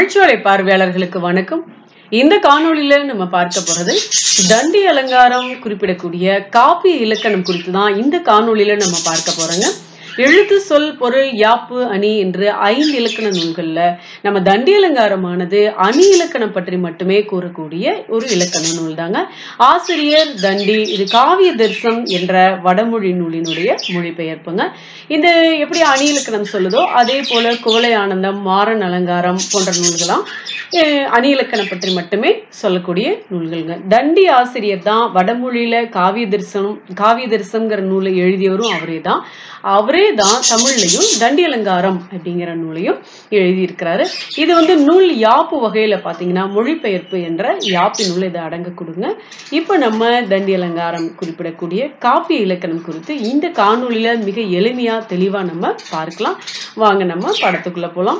தமிழ்ச்சோலை பார்வையாளர்களுக்கு வணக்கம் இந்த காணொளியில நம்ம பார்க்க போறது தண்டி அலங்காரம் குறிப்பிடக்கூடிய காப்பிய இலக்கணம் குறித்து தான் இந்த காணொளியில நம்ம பார்க்க போறோங்க எழுத்து சொல் பொருள் யாப்பு அணி என்று ஐந்து இலக்கண நூல்கள்ல நம்ம தண்டி அலங்காரமானது அணி இலக்கணம் பற்றி மட்டுமே கூறக்கூடிய ஒரு இலக்கண நூல் தாங்க ஆசிரியர் தண்டி இது காவிய தரிசம் என்ற வடமொழி நூலினுடைய மொழிபெயர்ப்புங்க இது எப்படி அணி இலக்கணம் சொல்லுதோ அதே போல குவளை ஆனந்தம் மாறன் அலங்காரம் போன்ற நூல்களாம் அஹ், அணி இலக்கணம் பற்றி மட்டுமே சொல்லக்கூடிய நூல்கள்ங்க தண்டி ஆசிரியர் தான் வடமொழியில காவிய தரிசனம் காவிய தரிசனங்கிற நூலை எழுதியவரும் அவரே தான் அவரே தான் தமிழ்லையும் தண்டி அலங்காரம் அப்படிங்கிற நூலையும் எழுதியிருக்கிறாரு இது வந்து நூல் யாப்பு வகையில பாத்தீங்கன்னா மொழிபெயர்ப்பு என்ற யாப்பு நூல் இதை அடங்க கொடுங்க இப்ப நம்ம தண்டி அலங்காரம் குறிப்பிடக்கூடிய காப்பிய இலக்கணம் குறித்து இந்த காணொளியில மிக எளிமையா தெளிவா நம்ம பார்க்கலாம் வாங்க நம்ம படத்துக்குள்ள போலாம்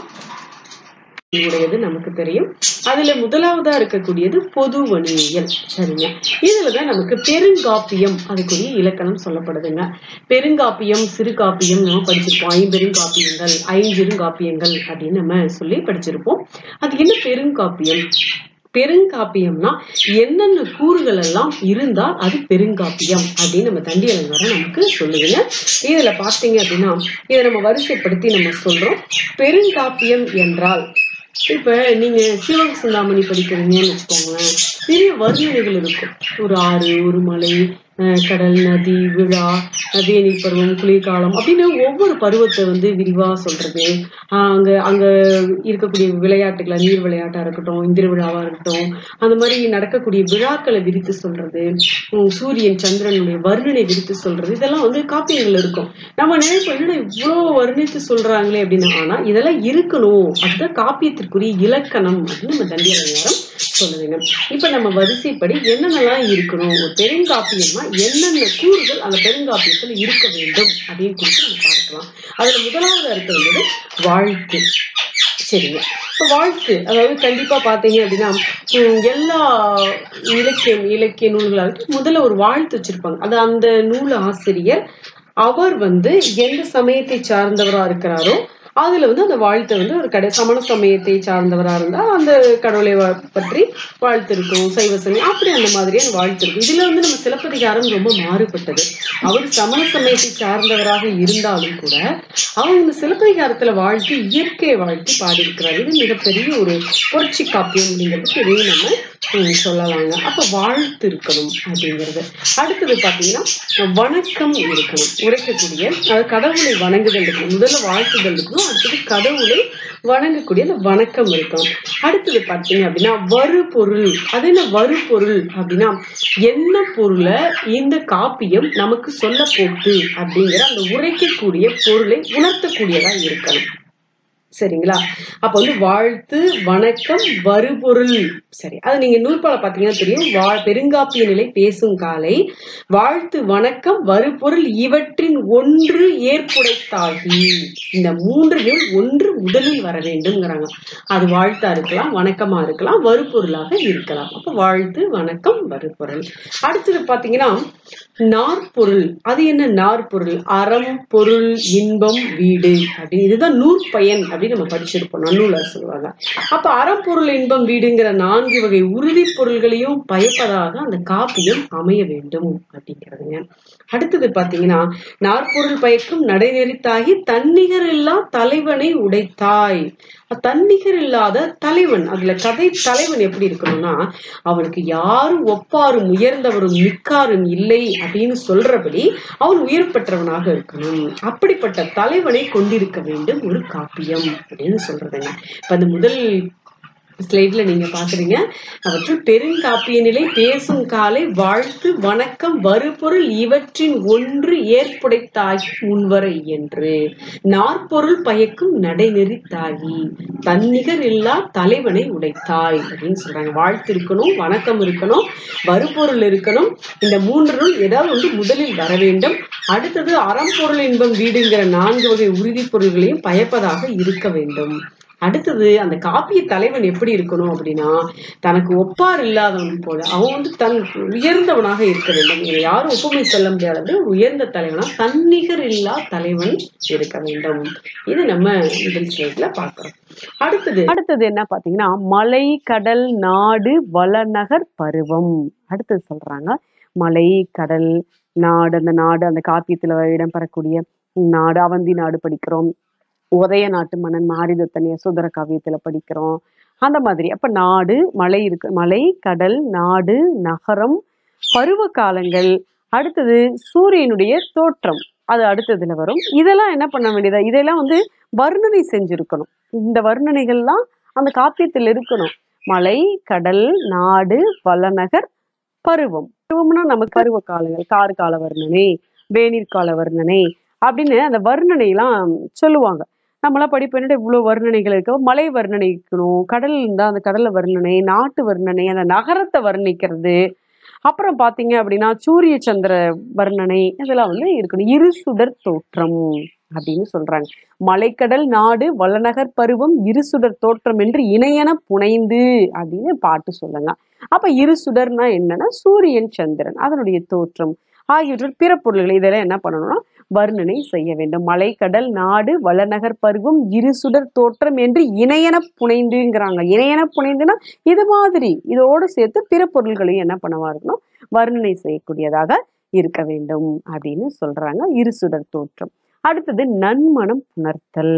உடையது நமக்கு தெரியும் அதுல முதலாவதா இருக்கக்கூடியது பொதுவணியியல் சரிங்க இதுலதான் நமக்கு பெருங்காப்பியம் அதுக்குரிய இலக்கணம் சொல்லப்படுதுங்க பெருங்காப்பியம் சிறு காப்பியம் நம்ம படிச்சிருப்போம் ஐம்பெருங்காப்பியங்கள் ஐஞ்சிருங்காப்பியங்கள் அப்படின்னு நம்ம சொல்லி படிச்சிருப்போம் அது என்ன பெருங்காப்பியம் பெருங்காப்பியம்னா என்னென்ன கூறுகள் எல்லாம் இருந்தால் அது பெருங்காப்பியம் அப்படின்னு நம்ம தண்டி அலங்காரம் நமக்கு சொல்லுதுங்க இதுல பாத்தீங்க அப்படின்னா இதை நம்ம வரிசைப்படுத்தி நம்ம சொல்றோம் பெருங்காப்பியம் என்றால் இப்ப நீங்க சிவக சிந்தாமணி படிக்கிறீங்கன்னு வச்சுக்கோங்களேன் பெரிய வர்ணனைகள் இருக்கும் ஒரு ஆறு ஒரு மலை அஹ் கடல் நதி விழா வேநீர் பருவம் குளிர்காலம் அப்படின்னு ஒவ்வொரு பருவத்தை வந்து விரிவா சொல்றது ஆஹ் அங்க அங்க இருக்கக்கூடிய விளையாட்டுகளை நீர் விளையாட்டா இருக்கட்டும் இந்திர விழாவா இருக்கட்டும் அந்த மாதிரி நடக்கக்கூடிய விழாக்களை விரித்து சொல்றது உம் சூரியன் சந்திரனுடைய வர்ணனை விரித்து சொல்றது இதெல்லாம் வந்து காப்பியங்கள் இருக்கும் நம்ம நினைப்போம் என்னடா இவ்வளவு வர்ணித்து சொல்றாங்களே அப்படின்னு ஆனா இதெல்லாம் இருக்கணும் அதுதான் காப்பியத்திற்குரிய இலக்கணம் அப்படின்னு நம்ம தண்டி அலங்காரம் சொல்லுதுங்க இப்ப நம்ம வரிசைப்படி என்னென்னலாம் இருக்கணும் ஒரு பெருங்காப்பியம்னா என்னென்ன கூறுகள் அந்த பெருங்காப்பியத்துல இருக்க வேண்டும் அப்படின்னு குறித்து நம்ம பார்க்கலாம் அதுல முதலாவது இருக்கிறது வாழ்த்து சரிங்க இப்ப வாழ்த்து அதாவது கண்டிப்பா பாத்தீங்க அப்படின்னா ஹம், எல்லா இலக்கியம் இலக்கிய நூல்களாகட்டும் முதல்ல ஒரு வாழ்த்து வச்சிருப்பாங்க அது அந்த நூல் ஆசிரியர் அவர் வந்து எந்த சமயத்தை சார்ந்தவரா இருக்கிறாரோ அதுல வந்து அந்த வாழ்த்தை வந்து ஒரு கடை சமண சமயத்தை சார்ந்தவரா இருந்தா அந்த கடவுளை வா- பற்றி வாழ்த்து இருக்கும் சைவ சமயம் அப்படி அந்த மாதிரியான வாழ்த்து இருக்கும் இதுல வந்து நம்ம சிலப்பதிகாரம் ரொம்ப மாறுபட்டது அவர் சமண சமயத்தை சார்ந்தவராக இருந்தாலும் கூட அவர் இந்த சிலப்பதிகாரத்துல வாழ்த்து இயற்கையை வாழ்த்து பாடியிருக்கிறார் இது மிகப்பெரிய ஒரு புரட்சி காப்பியம் அப்படிங்கிறது இதையும் நம்ம ஹம், சொல்லலாங்க அப்ப வாழ்த்து இருக்கணும் அப்படிங்கிறது அடுத்தது பாத்தீங்கன்னா வணக்கம் இருக்கணும் உரைக்கக்கூடிய அதாவது கடவுளை வணங்குதல் இருக்கணும் முதல்ல வாழ்த்துதல் இருக்கணும் அடுத்தது கடவுளை வணங்கக்கூடிய அந்த வணக்கம் இருக்கணும் அடுத்தது பாத்தீங்க அப்படின்னா வரு பொருள் அது என்ன வரு பொருள் அப்படின்னா என்ன பொருளை இந்த காப்பியம் நமக்கு சொல்ல போகுது அப்படிங்கிற அந்த உரைக்கக்கூடிய பொருளை உணர்த்தக்கூடியதா இருக்கணும் சரிங்களா அப்ப வந்து வாழ்த்து வணக்கம் வருபொருள் சரி அது நீங்க நூற்பால பாத்தீங்கன்னா தெரியும் வா பெருங்காப்பிய நிலை பேசும் காலை வாழ்த்து வணக்கம் வருபொருள் இவற்றின் ஒன்று ஏற்புடைத்தாகி இந்த மூன்றிலும் ஒன்று முதலில் வர வேண்டும்ங்கிறாங்க அது வாழ்த்தா இருக்கலாம் வணக்கமா இருக்கலாம் வருபொருளாக இருக்கலாம் அப்ப வாழ்த்து வணக்கம் வருபொருள் அடுத்தது பாத்தீங்கன்னா நாற்பொருள் அது என்ன நாற்பொருள் அறம் பொருள் இன்பம் வீடு அப்படின்னு இதுதான் நூற்பயன் அப்படின்னு நம்ம படிச்சிருப்போம் நன்னூலர் சொல்லுவாங்க அப்ப அறப்பொருள் இன்பம் வீடுங்கிற நான்கு வகை உறுதி பொருள்களையும் பயப்பதாக அந்த காப்பியம் அமைய வேண்டும் அப்படிங்கிறதுங்க அடுத்தது பாத்தீங்கன்னா நாற்பொருள் பயக்கும் நடைநெறித்தாகி தன்னிகர் இல்லா தலைவனை உடைத்தாய் தன்னிகர் இல்லாத தலைவன் அதுல கதை தலைவன் எப்படி இருக்கணும்னா அவனுக்கு யாரும் ஒப்பாரும் உயர்ந்தவரும் மிக்காரும் இல்லை அப்படின்னு சொல்றபடி அவன் உயர் பெற்றவனாக இருக்கணும் அப்படிப்பட்ட தலைவனை கொண்டிருக்க வேண்டும் ஒரு காப்பியம் அப்படின்னு சொல்றதுங்க இப்ப அந்த முதல் ஸ்லைட்ல நீங்க பாக்குறீங்க அவற்றுள் பெருங்காப்பிய நிலை பேசும் காலை வாழ்த்து வணக்கம் வருபொருள் இவற்றின் ஒன்று ஏற்புடைத்தாகி முன்வரை என்று நாற்பொருள் பயக்கும் நடைநெறித்தாகி தன்னிகர் இல்லா தலைவனை உடைத்தாய் அப்படின்னு சொல்றாங்க வாழ்த்து இருக்கணும் வணக்கம் இருக்கணும் வருபொருள் இருக்கணும் இந்த மூன்றும் ஏதாவது வந்து முதலில் வர வேண்டும் அடுத்தது அறம்பொருள் இன்பம் வீடுங்கிற நான்கு வகை உறுதிப் பொருள்களையும் பயப்பதாக இருக்க வேண்டும் அடுத்தது அந்த காப்பிய தலைவன் எப்படி இருக்கணும் அப்படின்னா தனக்கு ஒப்பார் இல்லாதவன் போல அவன் வந்து தன் உயர்ந்தவனாக இருக்க வேண்டும் இதை யாரும் ஒப்புமை சொல்ல முடியாதது உயர்ந்த தலைவனா தன்னிகர் இல்லா தலைவன் இருக்க வேண்டும் இது நம்ம முதல் ஸ்லைட்ல பார்க்கிறோம் அடுத்தது அடுத்தது என்ன பாத்தீங்கன்னா மலை கடல் நாடு வளநகர் பருவம் அடுத்தது சொல்றாங்க மலை கடல் நாடு அந்த நாடு அந்த காப்பியத்துல இடம்பெறக்கூடிய நாடு அவந்தி நாடு படிக்கிறோம் உதய நாட்டு மன்னன் மாரிதத்தன் யசோதர காவியத்துல படிக்கிறோம் அந்த மாதிரி அப்ப நாடு மலை இருக்கு மலை கடல் நாடு நகரம் பருவ காலங்கள் அடுத்தது சூரியனுடைய தோற்றம் அது அடுத்ததுல வரும் இதெல்லாம் என்ன பண்ண வேண்டியதா இதெல்லாம் வந்து வர்ணனை செஞ்சிருக்கணும் இந்த வர்ணனைகள்லாம் அந்த காப்பியத்தில் இருக்கணும் மலை கடல் நாடு வளநகர் பருவம் பருவம்னா நமக்கு பருவ காலங்கள் கார் கால வர்ணனை வேநீர் கால வர்ணனை அப்படின்னு அந்த வர்ணனைலாம் சொல்லுவாங்க நம்மளாம் படிப்பு இவ்வளோ வர்ணனைகள் இருக்கு மலை வர்ணனைக்கணும் கடல் இருந்தால் அந்த கடலை வர்ணனை நாட்டு வர்ணனை அந்த நகரத்தை வர்ணிக்கிறது அப்புறம் பார்த்தீங்க அப்படின்னா சூரிய சந்திர வர்ணனை இதெல்லாம் வந்து இருக்கணும் இரு சுடர் தோற்றம் அப்படின்னு சொல்றாங்க மலைக்கடல் நாடு வளநகர் பருவம் இரு சுடர் தோற்றம் என்று இணையென புனைந்து அப்படின்னு பாட்டு சொல்லுங்க அப்ப இரு சுடர்னா என்னன்னா சூரியன் சந்திரன் அதனுடைய தோற்றம் ஆகியவற்றில் பிற பொருள்களை இதெல்லாம் என்ன பண்ணணும்னா வர்ணனை செய்ய வேண்டும் மலை கடல் நாடு வளநகர் பருவம் இரு சுடர் தோற்றம் என்று இணையென புனைந்துங்கிறாங்க இணையென புனைந்துனா இது மாதிரி இதோடு சேர்த்து பிற பொருள்களையும் என்ன பண்ணவா இருக்கணும் வர்ணனை செய்யக்கூடியதாக இருக்க வேண்டும் அப்படின்னு சொல்றாங்க இரு சுடர் தோற்றம் அடுத்தது நன்மனம் புணர்த்தல்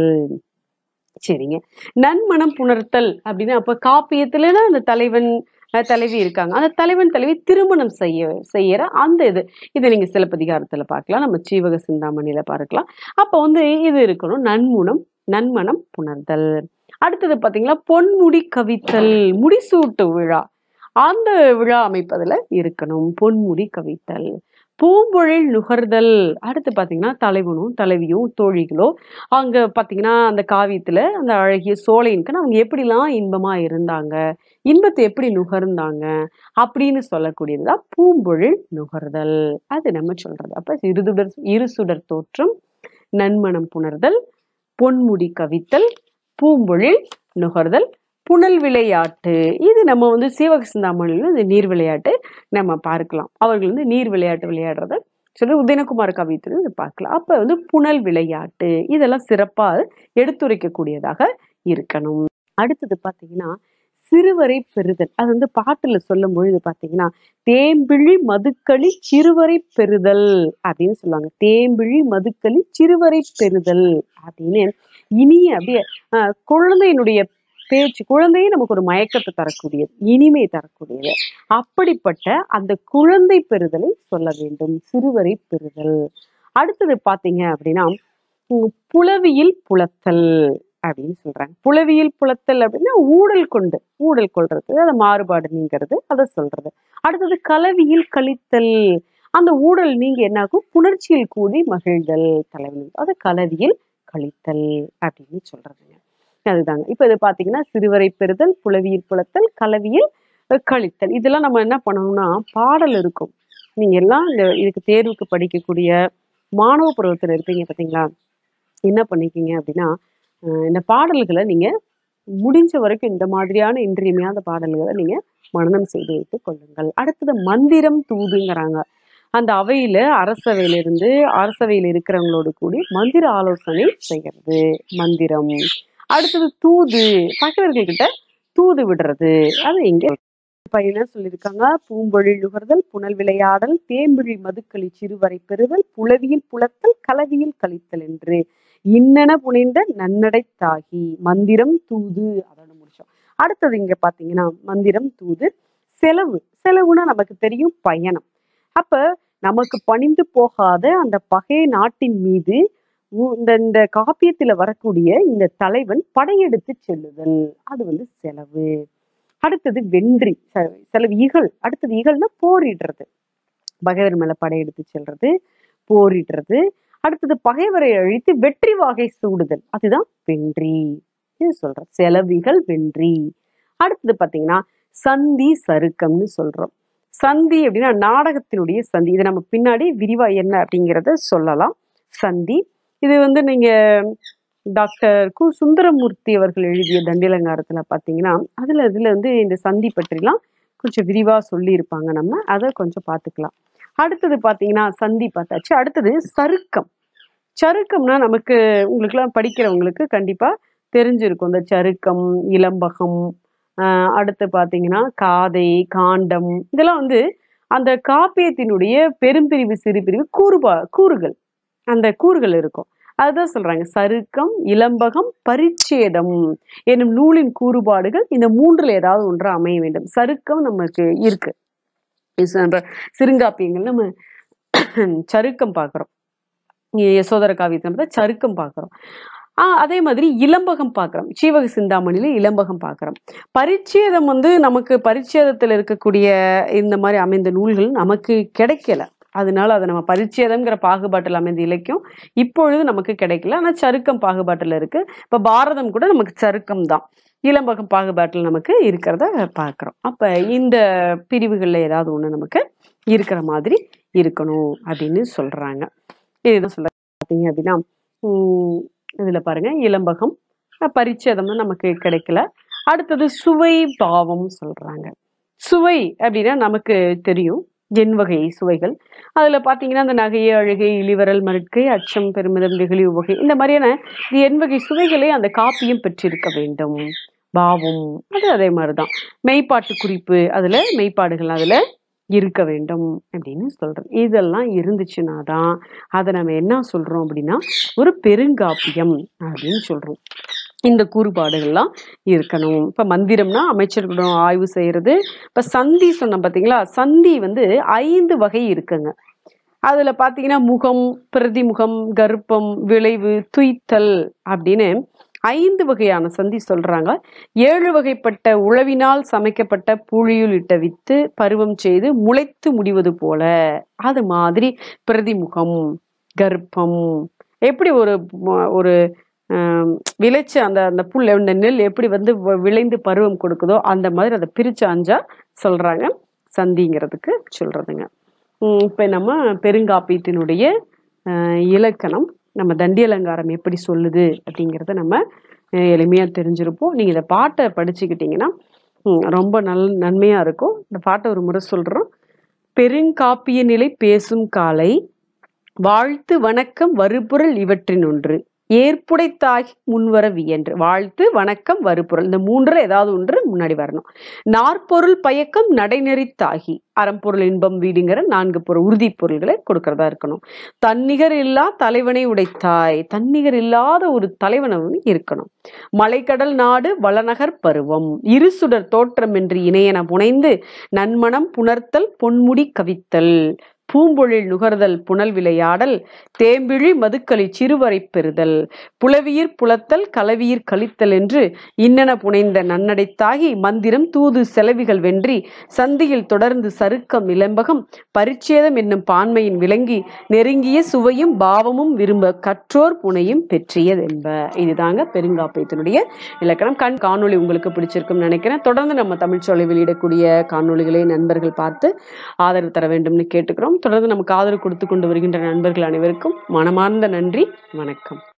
சரிங்க நன்மனம் புணர்த்தல் அப்படின்னு அப்ப காப்பியத்துல தான் அந்த தலைவன் அஹ், தலைவி இருக்காங்க அந்த தலைவன் தலைவி திருமணம் செய்ய செய்யற அந்த இது இதை நீங்க சிலப்பதிகாரத்துல பார்க்கலாம் நம்ம சீவக சிந்தாமணியில பார்க்கலாம் அப்ப வந்து இது இருக்கணும் நன்முனம் நன்மனம் புணர்தல் அடுத்தது பாத்தீங்கன்னா பொன்முடி கவித்தல் முடிசூட்டு விழா அந்த விழா அமைப்பதுல இருக்கணும் பொன்முடி கவித்தல் பூம்பொழில் நுகர்தல் அடுத்து பாத்தீங்கன்னா தலைவனும் தலைவியும் தோழிகளோ அங்க பாத்தீங்கன்னா அந்த காவியத்துல அந்த அழகிய சோலையின்கண் அவங்க எப்படிலாம் இன்பமா இருந்தாங்க இன்பத்தை எப்படி நுகர்ந்தாங்க அப்படின்னு சொல்லக்கூடியதுதான் பூம்பொழில் நுகர்தல் அது நம்ம சொல்றது அப்ப இருதுடர் இருசுடர் தோற்றம் நன்மனம் புணர்தல் பொன்முடி கவித்தல் பூம்பொழில் நுகர்தல் புனல் விளையாட்டு இது நம்ம வந்து சீவக சிந்தாமணியில் இந்த நீர் விளையாட்டு நம்ம பார்க்கலாம் அவர்கள் வந்து நீர் விளையாட்டு விளையாடுறத சொல்லி உதயனகுமார் கவியத்திலும் இது பார்க்கலாம் அப்ப வந்து புனல் விளையாட்டு இதெல்லாம் சிறப்பா எடுத்துரைக்கக்கூடியதாக இருக்கணும் அடுத்தது பாத்தீங்கன்னா சிறுவரை பெறுதல் அது வந்து பாட்டுல சொல்லும் பொழுது பாத்தீங்கன்னா தேம்பிழி மதுக்களி சிறுவரை பெறுதல் அப்படின்னு சொல்லுவாங்க தேம்பிழி மதுக்களி சிறுவரை பெறுதல் அப்படின்னு இனிய அப்படியே ஆஹ், குழந்தையினுடைய பேச்சு குழந்தையே நமக்கு ஒரு மயக்கத்தை தரக்கூடியது இனிமை தரக்கூடியது அப்படிப்பட்ட அந்த குழந்தை பெறுதலை சொல்ல வேண்டும் சிறுவரை பெறுதல் அடுத்தது பாத்தீங்க அப்படின்னா உம், புலவியில் புலத்தல் அப்படின்னு சொல்றாங்க புலவியில் புலத்தல் அப்படின்னா ஊழல் கொண்டு ஊழல் கொள்றது அதை மாறுபாடு நீங்கிறது அதை சொல்றது அடுத்தது கலவியில் கழித்தல் அந்த ஊழல் நீங்க என்னாகும் புணர்ச்சியில் கூடி மகிழ்தல் தலைவன் அது கலவியில் கழித்தல் அப்படின்னு சொல்றதுங்க அதுதாங்க இப்ப இது பாத்தீங்கன்னா சிறுவரை பெறுதல் புலவியில் புலத்தல் கலவியில் அஹ், கழித்தல் இதெல்லாம் நம்ம என்ன பண்ணணும்னா பாடல் இருக்கும் நீங்க எல்லாம் இந்த இதுக்கு தேர்வுக்கு படிக்கக்கூடிய மாணவ பருவத்துல இருப்பீங்க பாத்தீங்களா என்ன பண்ணிக்கிங்க அப்படின்னா அஹ், இந்த பாடல்களை நீங்க முடிஞ்ச வரைக்கும் இந்த மாதிரியான இன்றியமையாத பாடல்களை நீங்க மனனம் செய்து வைத்துக் கொள்ளுங்கள் அடுத்தது மந்திரம் தூதுங்கிறாங்க அந்த அவையில அரசவையில இருந்து அரசவையில் இருக்கிறவங்களோடு கூடி மந்திர ஆலோசனை செய்யறது மந்திரம் அடுத்தது தூது பகைவர்கள் கிட்ட தூது விடுறது அது இங்க இப்ப என்ன சொல்லியிருக்காங்க பூம்பொழில் நுகர்தல் புனல் விளையாடல் தேம்பிழி மதுக்களி சிறுவரை பெறுதல் புலவியில் புலத்தல் கலவியில் கழித்தல் என்று இன்னென புனைந்த நன்னடை தாகி மந்திரம் தூது அதோட முடிச்சோம் அடுத்தது இங்க பாத்தீங்கன்னா மந்திரம் தூது செலவு செலவுனா நமக்கு தெரியும் பயணம் அப்ப நமக்கு பணிந்து போகாத அந்த பகை நாட்டின் மீது உ- இந்த இந்த காப்பியத்துல வரக்கூடிய இந்த தலைவன் படையெடுத்து செல்லுதல் அது வந்து செலவு அடுத்தது வென்றி செ- செலவு இகழ் அடுத்தது இகழ்னா போரிடுறது பகைவர் மேல படையெடுத்து செல்றது போரிடுறது அடுத்தது பகைவரை அழித்து வெற்றி வாகை சூடுதல் அதுதான் வென்றி இது சொல்றோம் செலவிகள் வென்றி அடுத்தது பாத்தீங்கன்னா சந்தி சருக்கம்னு சொல்றோம் சந்தி அப்படின்னா நாடகத்தினுடைய சந்தி இது நம்ம பின்னாடி விரிவா என்ன அப்படிங்கிறத சொல்லலாம் சந்தி இது வந்து நீங்க டாக்டர் கு சுந்தரமூர்த்தி அவர்கள் எழுதிய தண்டியலங்காரத்துல பாத்தீங்கன்னா அதுல இதுல வந்து இந்த சந்தி பற்றிலாம் கொஞ்சம் விரிவா சொல்லியிருப்பாங்க நம்ம அதை கொஞ்சம் பார்த்துக்கலாம் அடுத்தது பாத்தீங்கன்னா சந்தி பார்த்தாச்சு அடுத்தது சருக்கம் சருக்கம்னா நமக்கு உங்களுக்குலாம் படிக்கிறவங்களுக்கு கண்டிப்பா தெரிஞ்சிருக்கும் இந்த சருக்கம் இளம்பகம் ஆஹ் அடுத்து பாத்தீங்கன்னா காதை காண்டம் இதெல்லாம் வந்து அந்த காப்பியத்தினுடைய பெரும்பிரிவு சிறுபிரிவு கூறுபா கூறுகள் அந்த கூறுகள் இருக்கும் அதுதான் சொல்றாங்க சருக்கம் இளம்பகம் பரிச்சேதம் என்னும் நூலின் கூறுபாடுகள் இந்த மூன்றுல ஏதாவது ஒன்று அமைய வேண்டும் சருக்கம் நமக்கு இருக்கு இஸ் நம்ம சிறுங்காப்பியங்கள் நம்ம சருக்கம் பார்க்குறோம் யசோதர காவியத்தில் பார்த்தா சருக்கம் பார்க்குறோம் ஆஹ் அதே மாதிரி இளம்பகம் பார்க்குறோம் சீவக சிந்தாமணியில இளம்பகம் பார்க்குறோம் பரிச்சேதம் வந்து நமக்கு பரிச்சேதத்தில் இருக்கக்கூடிய இந்த மாதிரி அமைந்த நூல்கள் நமக்கு கிடைக்கல அதனால அதை நம்ம பரிச்சேதம்ங்கிற பாகுபாட்டில் அமைந்த இலக்கியம் இப்பொழுது நமக்கு கிடைக்கல ஆனால் சருக்கம் பாகுபாட்டில் இருக்கு இப்போ பாரதம் கூட நமக்கு சருக்கம் தான் இளம்பகம் பாகுபாட்டில் நமக்கு இருக்கிறத பார்க்குறோம் அப்போ இந்த பிரிவுகளில் ஏதாவது ஒன்று நமக்கு இருக்கிற மாதிரி இருக்கணும் அப்படின்னு சொல்றாங்க இதுதான் சொல்ல பார்த்தீங்க அப்படின்னா உம் இதுல பாருங்க இளம்பகம் அஹ் பரிச்சேதம் நமக்கு கிடைக்கல அடுத்தது சுவை பாவம் சொல்றாங்க சுவை அப்படின்னா நமக்கு தெரியும் எண் வகை சுவைகள் அதுல பாத்தீங்கன்னா அந்த நகையை அழுகை இளிவரல் மருட்கை அச்சம் பெருமிதம் வெகுளி உவகை இந்த மாதிரியான இது எண் வகை சுவைகளை அந்த காப்பியம் பெற்றிருக்க வேண்டும் பாவம் அது அதே மாதிரிதான் மெய்ப்பாட்டு குறிப்பு அதுல மெய்ப்பாடுகள் அதுல இருக்க வேண்டும் அப்படின்னு சொல்றோம் இதெல்லாம் இருந்துச்சுன்னா தான் அதை நம்ம என்ன சொல்றோம் அப்படின்னா ஒரு பெருங்காப்பியம் அப்படின்னு சொல்றோம் இந்த கூறுபாடுகள்லாம் இருக்கணும் இப்ப மந்திரம்னா அமைச்சர்களிடம் ஆய்வு செய்யறது இப்ப சந்தி சொன்னோம் பாத்தீங்களா சந்தி வந்து ஐந்து வகை இருக்குங்க அதுல பாத்தீங்கன்னா முகம் பிரதிமுகம் கர்ப்பம் விளைவு துய்த்தல் அப்படின்னு ஐந்து வகையான சந்தி சொல்றாங்க ஏழு வகைப்பட்ட உழவினால் சமைக்கப்பட்ட புழியுள் இட்ட வித்து பருவம் செய்து முளைத்து முடிவது போல அது மாதிரி பிரதிமுகம் கர்ப்பம் எப்படி ஒரு ம- ஒரு ஆம், விளைச்ச அந்த அந்த புல் அந்த நெல் எப்படி வந்து வ- விளைந்து பருவம் கொடுக்குதோ அந்த மாதிரி அதை பிரிச்சு அஞ்சா சொல்றாங்க சந்திங்கிறதுக்கு சொல்றதுங்க உம் இப்ப நம்ம பெருங்காப்பீட்டினுடைய ஆஹ், இலக்கணம் நம்ம தண்டி அலங்காரம் எப்படி சொல்லுது அப்படிங்கிறத நம்ம அஹ், எளிமையா தெரிஞ்சிருப்போம் நீங்க இந்த பாட்டை படிச்சுக்கிட்டீங்கன்னா உம், ரொம்ப நல் நன்மையா இருக்கும் இந்த பாட்டை ஒரு முறை சொல்றோம் பெருங்காப்பிய நிலை பேசும் காலை வாழ்த்து வணக்கம் வருபொருள் இவற்றின் ஒன்று ஏற்புடைத்தாகி முன்வர வியன்று வாழ்த்து வணக்கம் வருபொருள் இந்த மூன்று ஏதாவது ஒன்று முன்னாடி வரணும் நாற்பொருள் பயக்கம் நடைநெறித்தாகி அறம்பொருள் இன்பம் வீடுங்கிற நான்கு பொருள் உறுதி பொருள்களை கொடுக்கறதா இருக்கணும் தன்னிகர் இல்லா தலைவனை உடைத்தாய் தன்னிகர் இல்லாத ஒரு தலைவனை வந்து இருக்கணும் மலைக்கடல் நாடு வளநகர் பருவம் இருசுடர் தோற்றம் என்று இணையன புனைந்து நன்மணம் புணர்த்தல் பொன்முடி கவித்தல் பூம்பொழில் நுகர்தல் புனல் விளையாடல் தேம்பிழி மதுக்களி சிறுவரை பெறுதல் புலவியிர் புலத்தல் கலவியிர் கழித்தல் என்று இன்னன புனைந்த நன்னடைத்தாகி மந்திரம் தூது செலவிகள் வென்றி சந்தியில் தொடர்ந்து சருக்கம் இளம்பகம் பரிச்சேதம் என்னும் பான்மையின் விளங்கி நெருங்கிய சுவையும் பாவமும் விரும்ப கற்றோர் புனையும் பெற்றியதென்ப இதுதாங்க பெருங்காப்பியத்தினுடைய இலக்கணம் கண் காணொளி உங்களுக்கு பிடிச்சிருக்கும்னு நினைக்கிறேன் தொடர்ந்து நம்ம தமிழ்ச்சோலை வெளியிடக்கூடிய காணொளிகளை நண்பர்கள் பார்த்து ஆதரவு தர வேண்டும்னு கேட்டுக்கிறோம் தொடர்ந்து நமக்கு ஆதரவு கொடுத்து கொண்டு வருகின்ற நண்பர்கள் அனைவருக்கும் மனமார்ந்த நன்றி வணக்கம்